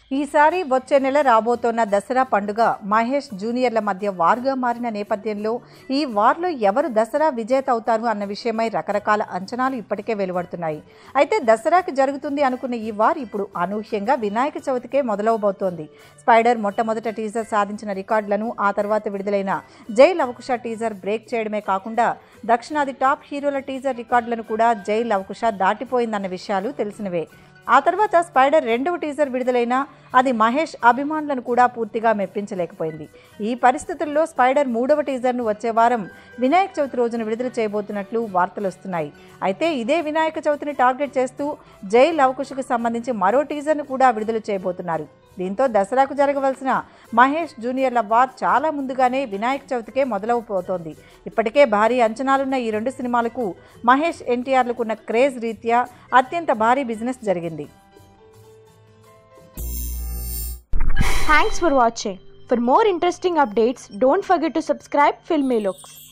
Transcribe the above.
ఈసారి వచ్చే నెల రాబోతోన్న దసరా పండుగ మహేష్ జూనియర్ల మధ్య వార్గా మారిన నేపథ్యంలో ఈ వార్లో ఎవరు దసరా విజేత అవుతారు అన్న విషయమై రకరకాల అంచనాలు ఇప్పటికే వెలువడుతున్నాయి అయితే దసరాకి జరుగుతుంది అనుకున్న ఈ వార్ ఇప్పుడు అనూహ్యంగా వినాయక చవితికే మొదలవబోతోంది స్పైడర్ మొట్టమొదట టీజర్ సాధించిన రికార్డులను ఆ తర్వాత విడుదలైన జై లవకుశ టీజర్ బ్రేక్ చేయడమే కాకుండా దక్షిణాది టాప్ హీరోల టీజర్ రికార్డులను కూడా జై లవకుశ దాటిపోయిందన్న విషయాలు తెలిసినవే ఆ తర్వాత స్పైడర్ రెండవ టీజర్ విడుదలైన అది మహేష్ అభిమానులను కూడా పూర్తిగా మెప్పించలేకపోయింది ఈ పరిస్థితుల్లో స్పైడర్ మూడవ టీజర్ను వచ్చే వారం వినాయక చవితి రోజున విడుదల చేయబోతున్నట్లు వార్తలు వస్తున్నాయి అయితే ఇదే వినాయక చవితిని టార్గెట్ చేస్తూ జై లవకుశకు సంబంధించి మరో టీజర్ను కూడా విడుదల చేయబోతున్నారు దీంతో దసరాకు జరగవలసిన మహేష్ జూనియర్ల వార్ చాలా ముందుగానే వినాయక చవితికే మొదలవబోతోంది ఇప్పటికే భారీ అంచనాలున్న ఈ రెండు సినిమాలకు మహేష్ ఎన్టీఆర్లకున్న క్రేజ్ రీత్యా అత్యంత భారీ బిజినెస్ జరిగింది Thanks for watching. For more interesting updates, don't forget to subscribe Filmy Looks.